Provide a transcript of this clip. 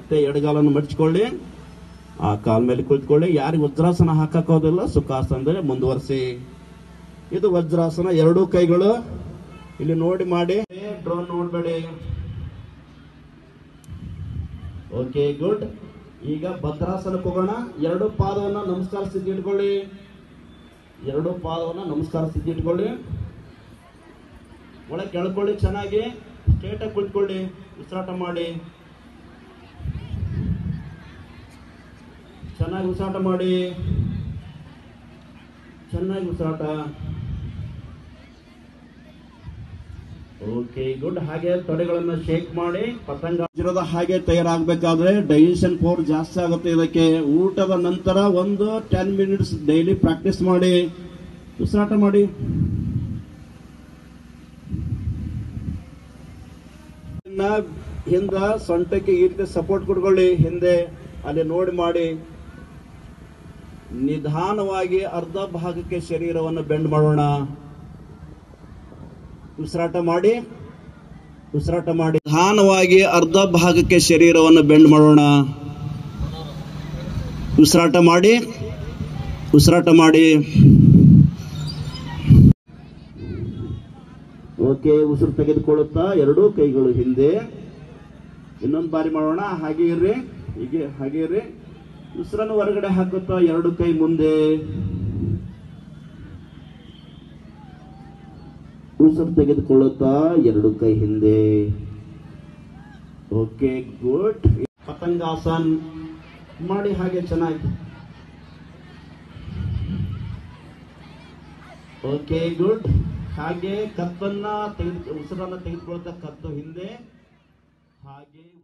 ಮತ್ತೆ ಎಡಗಾಲನ್ನು ಮಡಚಿಕೊಳ್ಳಿ ಆ ಕಾಲ್ ಮೇಲೆ ಕುಳಿತುಕೊಳ್ಳಿ ಯಾರಿಗೆ ವಜ್ರಾಸನ ಹಾಕಕ್ಕೋದಿಲ್ಲ ಸುಖಾಸನದಲ್ಲಿ ಮುಂದುವರಿಸಿ ಇದು ವಜ್ರಾಸನ ಎರಡೂ ಕೈಗಳು ಇಲ್ಲಿ ನೋಡಿ ಮಾಡಿ ಡ್ರೋನ್ ನೋಡಬೇಡಿ ಓಕೆ ಗುಡ್ ಈಗ ಭದ್ರಾಸನಕ್ಕೆ ಹೋಗೋಣ ಎರಡು ಪಾದವನ್ನ ನಮಸ್ಕಾರ ಸ್ಥಿತಿ ಇಟ್ಕೊಳ್ಳಿ ಎರಡು ಪಾದವನ್ನ ನಮಸ್ಕಾರ ಸ್ಥಿತಿ ಇಟ್ಕೊಳ್ಳಿ ಒಳಗೆ ಕೆಳ್ಕೊಳ್ಳಿ ಚೆನ್ನಾಗಿ ಸ್ಟ್ರೇಟಾಗಿ ಕುಳಿತುಕೊಳ್ಳಿ ಉಸಿರಾಟ ಮಾಡಿ ಚೆನ್ನಾಗಿ ಉಸಿರಾಟ ಮಾಡಿ ಚೆನ್ನಾಗಿ ಉಸಿರಾಟ ಓಕೆ ಗುಡ್ ಹಾಗೆ ತೊಡೆಗಳನ್ನ ಶೇಕ್ ಮಾಡಿ ಪತಂಗ ಇರೋದ ಹಾಗೆ ತಯಾರಾಗಬೇಕಾದ್ರೆ ಡೈಜೆಷನ್ ಪವರ್ ಜಾಸ್ತಿ ಆಗುತ್ತೆ ಇದಕ್ಕೆ ಊಟದ ನಂತರ ಒಂದು ಟೆನ್ ಮಿನಿಟ್ಸ್ ಡೈಲಿ ಪ್ರಾಕ್ಟೀಸ್ ಮಾಡಿ ಉಸಿರಾಟ ಮಾಡಿ ಇನ್ನ ಹಿಂದ ಸೊಂಟಕ್ಕೆ ಈ ರೀತಿ ಸಪೋರ್ಟ್ ಕೊಟ್ಕೊಳ್ಳಿ ಹಿಂದೆ ಅಲ್ಲಿ ನೋಡಿ ಮಾಡಿ ನಿಧಾನವಾಗಿ ಅರ್ಧ ಭಾಗಕ್ಕೆ ಶರೀರವನ್ನು ಬೆಂಡ್ ಮಾಡೋಣ ಉಸಿರಾಟ ಮಾಡಿ ಉಸಿರಾಟ ಮಾಡಿ ನಿಧಾನವಾಗಿ ಅರ್ಧ ಭಾಗಕ್ಕೆ ಶರೀರವನ್ನು ಬೆಂಡ್ ಮಾಡೋಣ ಉಸಿರಾಟ ಮಾಡಿ ಉಸಿರಾಟ ಮಾಡಿ ಓಕೆ ಉಸಿರು ತೆಗೆದುಕೊಳ್ಳುತ್ತಾ ಎರಡೂ ಕೈಗಳು ಹಿಂದೆ ಇನ್ನೊಂದು ಬಾರಿ ಮಾಡೋಣ ಹಾಗೆ ಇರ್ರಿ ಹೀಗೆ ಹಾಗೆ ಇರ್ರಿ ಉಸಿರನ್ನು ಹೊರಗಡೆ ಹಾಕುತ್ತಾ ಎರಡು ಕೈ ಮುಂದೆ ಉಸಿರು ತೆಗೆದುಕೊಳ್ಳುತ್ತಾ ಎರಡು ಕೈ ಹಿಂದೆ ಓಕೆ ಗುಡ್ ಪತಂಗಾಸನ್ ಮಾಡಿ ಹಾಗೆ ಚೆನ್ನಾಗಿ ಓಕೆ ಗುಡ್ ಹಾಗೆ ಕತ್ತನ್ನ ತೆಗೆದು ಉಸಿರನ್ನ ತೆಗೆದುಕೊಳ್ತಾ ಕತ್ತು ಹಿಂದೆ ಹಾಗೆ